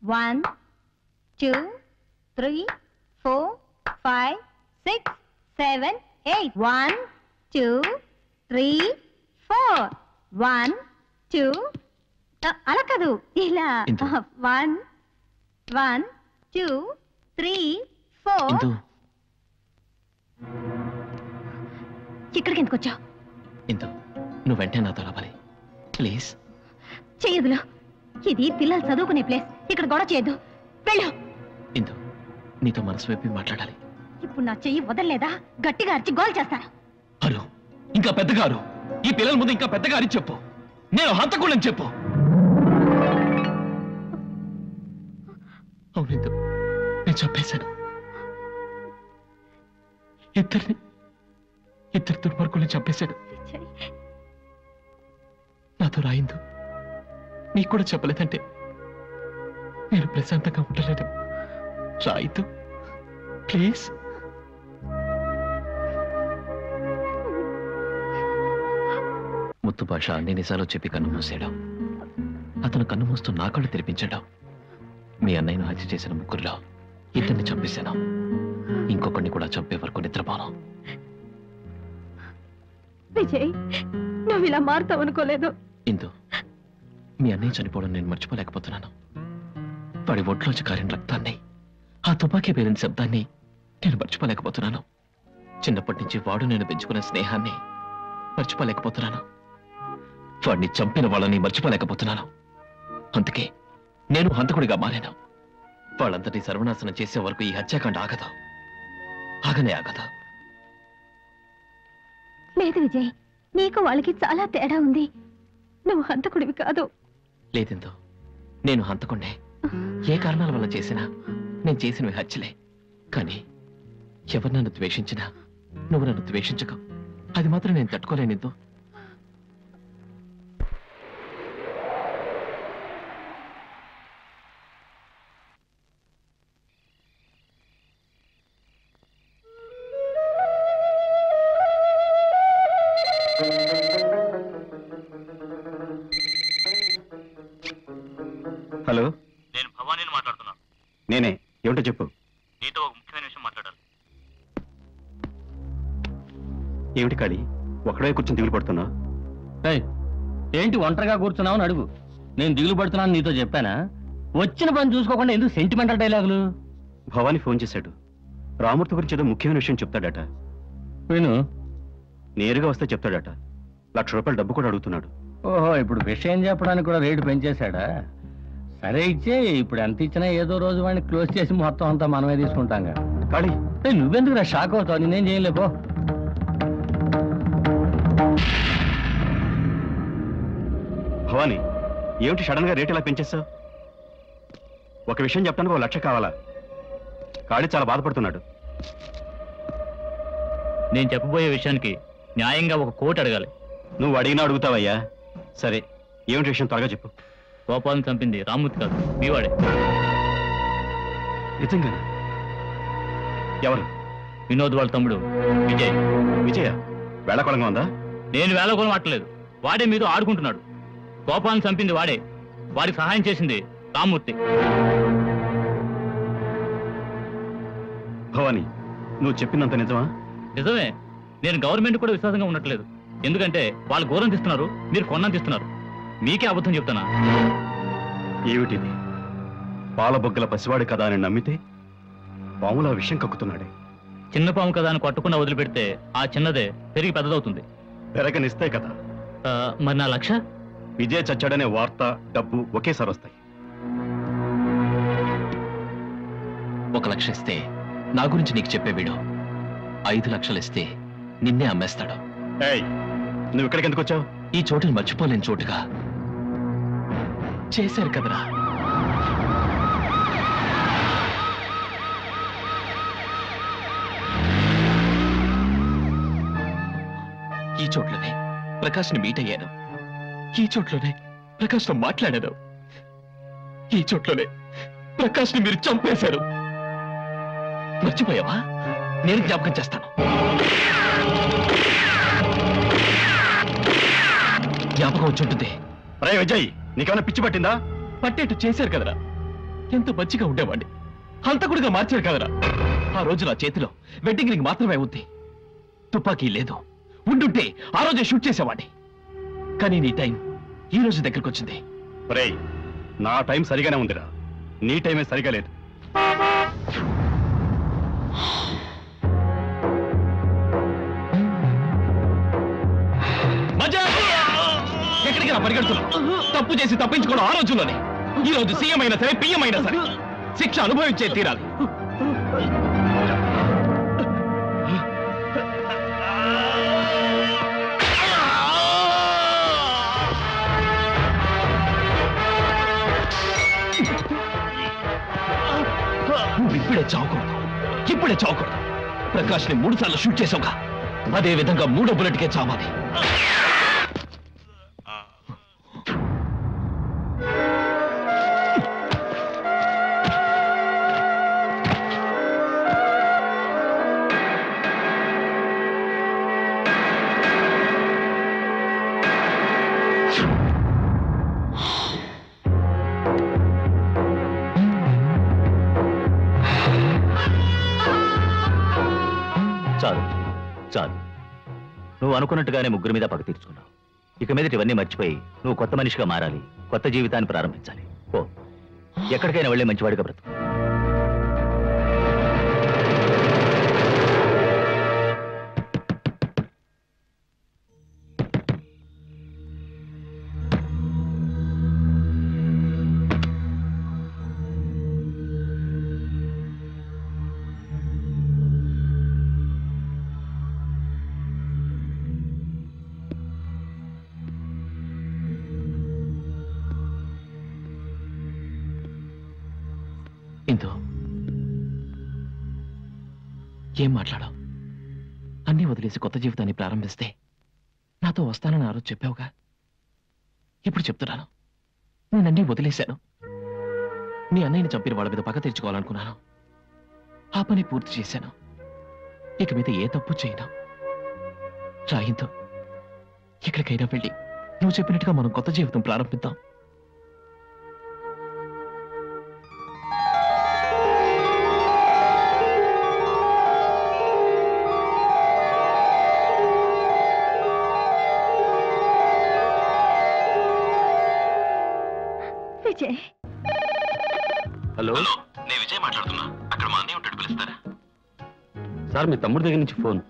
One two three four five six seven eight one two three four one two అలా కాదు ఇలా Indu. One one two three four Indu ఇక్కడికి ఎందుకు వచ్చావు ఇందు నువ్వు వెంటనే నాతో రావాలి ప్లీజ్ చెయ్యదులు ఇది పిల్లలు చదువుకునే ప్లేస్ ఇక్కడ గొడవ చేయొద్దు వెళ్ళు ఇందు నీతో మనసు వైపు మాట్లాడాలి ఇప్పుడు నా చెయ్యి వదలలేదా గట్టిగా అరిచి గోల్ చేస్తాను అరు ఇంకా పెద్దగా అరు ఈ పిల్లల ముందు ఇంకా పెద్దగా అరి చెప్పు నేను హంతకుళ్ళని చెప్పు అవును ఇందు నేను చంపేశాను ఇద్దరిని ఇద్దరు దుర్మార్గుల్ని చంపేశాడు విజయ్, నాతో రాయిందు నీకు కూడా చెప్పలేదంటే నేను ప్రశాంతంగా ఉండలేను రాయితు ప్లీజ్ ముత్తు భాష అన్ని నిజాలు చెప్పి కన్ను మూసాడు అతను కన్ను మూస్తూ నా కళ్ళు తెరిపించాడు మీ అన్నయ్యను హత్య చేసిన ముగ్గురులో ఇద్దరిని చంపేశాను ఇంకొకరిని కూడా చంపే వరకు నిద్రపోను విజయ్ నువ్వు ఇలా మారుతావు అనుకోలేదు ఇందు మీ అన్నయ్య చనిపోవడం నేను మర్చిపోలేకపోతున్నాను వాడి ఒంట్లోంచి కారిన రక్తాన్ని ఆ తుపాకీ పేలిన శబ్దాన్ని నేను మర్చిపోలేకపోతున్నాను చిన్నప్పటి నుంచి వాడు నేను పెంచుకున్న స్నేహాన్ని మర్చిపోలేకపోతున్నాను వాడిని చంపిన వాళ్ళని మర్చిపోలేకపోతున్నాను అందుకే నేను హంతకుడిగా మారాను వాళ్ళందరినీ సర్వనాశనం చేసే వరకు ఈ హత్యాకాండ ఆగదు ఆగనే ఆగదు లేదు విజయ్ నీకు వాళ్ళకి చాలా తేడా ఉంది నువ్వు హంతకుడివి కాదు లేదిందో నేను హంతకుండే ఏ కారణాల వల్ల చేసినా నేను చేసినవి హత్యలే కానీ ఎవరు నన్ను ద్వేషించినా నువ్వు నన్ను ద్వేషించక అది మాత్రం నేను తట్టుకోలేనిద్దు హలో నేను భవానీని మాట్లాడుతున్నాను నేనే ఏమిటో చెప్పు నీతో ఒక ముఖ్యమైన విషయం మాట్లాడాలి ఏమిటి కాళీ ఒకడే కూర్చొని దిగులు పడుతున్నావు ఏయ్, ఏంటి ఒంటరిగా కూర్చున్నావు అని అడుగు నేను దిగులు పడుతున్నాను నీతో చెప్పానా వచ్చిన పని చూసుకోకుండా ఎందుకు సెంటిమెంటల్ డైలాగులు భవానీ ఫోన్ చేశాడు రామూర్తి గురించి ఏదో ముఖ్యమైన విషయం చెప్తాడట విను నేరుగా వస్తే చెప్తాడట లక్ష రూపాయలు డబ్బు కూడా అడుగుతున్నాడు ఓహో ఇప్పుడు విషయం చెప్పడానికి కూడా రేటు పెంచేశాడా సరే ఇచ్చే ఇప్పుడు ఎంత ఇచ్చినా ఏదో రోజు వాడిని క్లోజ్ చేసి మొత్తం అంతా మనమే తీసుకుంటాంగా కాళీ ఏయ్, నువ్వెందుకు రా షాక్ అవుతావు నేనేం చేయలేపో భవానీ ఏమిటి సడన్ గా రేట్ ఇలా పెంచేస్తావు ఒక విషయం చెప్పడానికి ఒక లక్ష కావాలా కాళీ చాలా బాధపడుతున్నాడు నేను చెప్పబోయే విషయానికి న్యాయంగా ఒక కోటి అడగాలి నువ్వు అడిగినా అడుగుతావయ్యా సరే ఏమిటి విషయం త్వరగా చెప్పు గోపాలను చంపింది రామ్మూర్తి కాదు మీవాడే నిజంగా ఎవరు వినోద్ వాళ్ళ తమ్ముడు విజయ్ విజయ వేళకోళంగా ఉందా నేను వేళకోలం ఆటలేదు వాడే మీతో ఆడుకుంటున్నాడు గోపాలను చంపింది వాడే వారికి సహాయం చేసింది రామ్మూర్తి భవానీ నువ్వు చెప్పిందంత నిజమా నిజమే నేను గవర్నమెంట్ కూడా విశ్వాసంగా ఉండట్లేదు ఎందుకంటే వాళ్ళు ఘోరం తీస్తున్నారు మీరు కొన్నం తీస్తున్నారు మీకే అబద్ధం చెప్తున్నా ఏమిటిది పాలబొగ్గల పసివాడి కదా అని నమ్మితే పాములా విషయం కక్కుతున్నాడే చిన్న పాము కదా అని కొట్టకుండా వదిలిపెడితే ఆ చిన్నదే పెరిగి పెద్దదవుతుంది పెరగనిస్తే కదా ఆ, మరి నా లక్ష విజయ్ చచ్చాడనే వార్త డబ్బు ఒకేసారి వస్తాయి ఒక లక్ష ఇస్తే నా గురించి నీకు చెప్పే వీడు ఐదు లక్షలు ఇస్తే నిన్నే అమ్మేస్తాడు ఏయ్ నువ్వు ఇక్కడికి ఎందుకు వచ్చావు ఈ చోటుని మర్చిపోలేని చోటుగా చేశారు కదరా ఈ చోట్లోనే ప్రకాష్ని మీట్ అయ్యాను ఈ చోట్లోనే ప్రకాష్తో మాట్లాడాను ఈ చోట్లోనే ప్రకాష్ని మీరు చంపేశారు మర్చిపోయావా నేను జ్ఞాపకం చేస్తాను జ్ఞాపకం వచ్చి ఉంటుంది రే విజయ్ నీకేమైనా పిచ్చి పట్టిందా పట్టేట్టు చేశారు కదరా ఎంత మంచిగా ఉండేవాడిని హంతకుడిగా మార్చాడు కదరా ఆ రోజు నా చేతిలో వెడ్డింగ్ రింగ్ మాత్రమే ఉంది తుపాకీ లేదు ఉండుంటే ఆ రోజే షూట్ చేసేవాడిని కానీ నీ టైం ఈ రోజు దగ్గరకు వచ్చింది ఒరేయ్ నా టైం సరిగానే ఉందిరా నీ టైమే సరిగా లేదు మజా ఎక్కడికి నా పరిగెడుతున్నావు తప్పు చేసి తప్పించుకోవడం ఆ రోజుల్లోనే ఈ రోజు సీఎం అయినా సరే పిఎం అయినా సరే శిక్ష అనుభవించే తీరాలి నువ్వు ఇప్పుడే చావకూడదు ఇప్పుడే చావకూడదు ప్రకాష్ ని మూడు సార్లు షూట్ చేసావుగా అదే విధంగా మూడో బుల్లెట్కే చావాలి చాలు చాలు నువ్వు అనుకున్నట్టుగానే ముగ్గురు మీద పగ తీర్చుకున్నావు ఇక మీదట ఇవన్నీ మర్చిపోయి నువ్వు కొత్త మనిషిగా మారాలి కొత్త జీవితాన్ని ప్రారంభించాలి ఓ ఎక్కడికైనా వెళ్ళే మంచివాడిగా బ్రతుకు ఇందు ఏం మాట్లాడావు అన్నీ వదిలేసి కొత్త జీవితాన్ని ప్రారంభిస్తే నాతో వస్తానని ఆ రోజు చెప్పావుగా ఇప్పుడు చెప్తున్నాను నేనన్నీ వదిలేశాను నీ అన్నయ్యని చంపిన వాళ్ళ మీద పగ తీర్చుకోవాలనుకున్నాను ఆ పని పూర్తి చేశాను ఇక మీద ఏ తప్పు చేయను రాయింతో ఎక్కడికైనా వెళ్ళి నువ్వు చెప్పినట్టుగా మనం కొత్త జీవితం ప్రారంభిద్దాం విజయ్ హలో నేను విజయ్ మాట్లాడుతున్నా అక్కడ మా అన్నయ్య ఉంటాడు పిలుస్తారా సార్ మీ తమ్ముడి దగ్గర నుంచి ఫోన్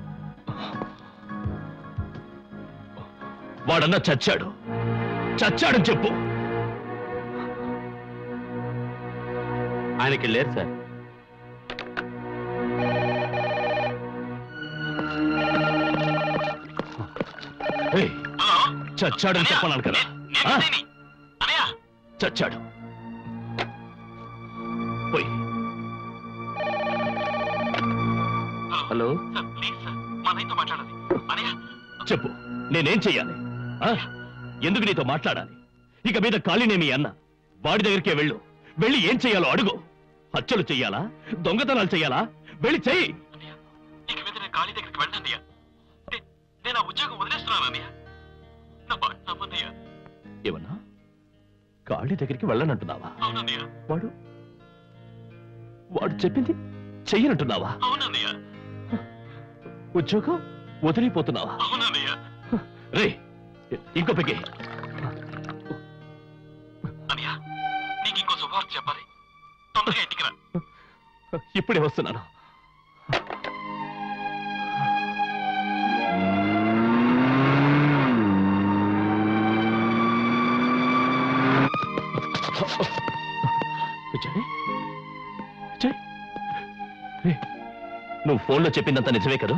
వాడన్నా చచ్చాడు చచ్చాడని చెప్పు ఆయనకి లేరు సార్ ఏయ్, చచ్చాడని చెప్పన్నాను కదా ఆ? చచ్చాడు పోయి హలో చెప్పు నేనేం చెయ్యాలి ఆ? ఎందుకు నీతో మాట్లాడాలి ఇక మీద ఖాళీనే మీ అన్న వాడి దగ్గరికే వెళ్ళు వెళ్ళి ఏం చెయ్యాలో అడుగు హత్యలు చెయ్యాలా దొంగతనాలు చెయ్యాలా వెళ్ళి చెయ్యి ఇక మీద నేను ఖాళీ దగ్గరికి వెళ్ళండి నేను ఆ ఉద్యోగం వదిలేస్తున్నానన్నయ్య ఏమన్నా ఖాళీ దగ్గరికి వెళ్ళనంటున్నావా వాడు వాడు చెప్పింది చెయ్యనంటున్నావా ఉద్యోగం వదిలిపోతున్నావా రే ఇంకో పెగ్గే చెప్పాలి తొందరగా ఇంటికి రా ఇప్పుడే వస్తున్నాను విజయ్ విజయ్ రే, నువ్వు ఫోన్లో చెప్పిందంతా నిజమే కదా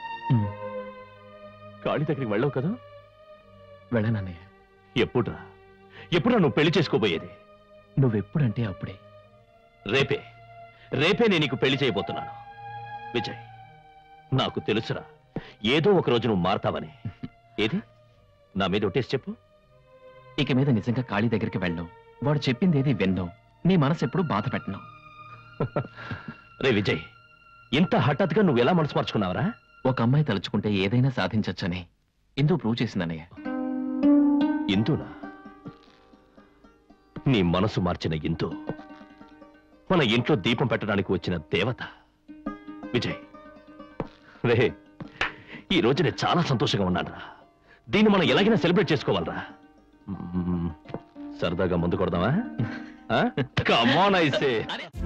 కాళీ దగ్గరికి వెళ్ళవు కదా వెళ్ళనన్నయ్య ఎప్పుడురా ఎప్పుడా నువ్వు పెళ్లి చేసుకోబోయేది నువ్వెప్పుడంటే అప్పుడే రేపే రేపే నేను నీకు పెళ్లి చేయబోతున్నాను విజయ్ నాకు తెలుసురా ఏదో ఒక రోజు నువ్వు మారతావని ఏది నా మీద ఒట్టేసి చెప్పు ఇక మీద నిజంగా కాళీ దగ్గరికి వెళ్ళను వాడు చెప్పింది ఏది విన్నాం నీ మనసు ఎప్పుడు బాధ పెట్టను రే విజయ్ ఇంత హఠాత్తుగా నువ్వు ఎలా మనసు మార్చుకున్నావరా ఒక అమ్మాయి తలుచుకుంటే ఏదైనా సాధించొచ్చని ఇందు ప్రూవ్ చేసిందన్నయ్య ఇందునా నీ మనసు మార్చిన ఇందు మన ఇంట్లో దీపం పెట్టడానికి వచ్చిన దేవత విజయ్ రే ఈ రోజు నేను చాలా సంతోషంగా ఉన్నానురా దీన్ని మనం ఎలాగైనా సెలబ్రేట్ చేసుకోవాలరా మ్మ్. సరదాగా ముందు కొడదామా కమాన్ ఐసే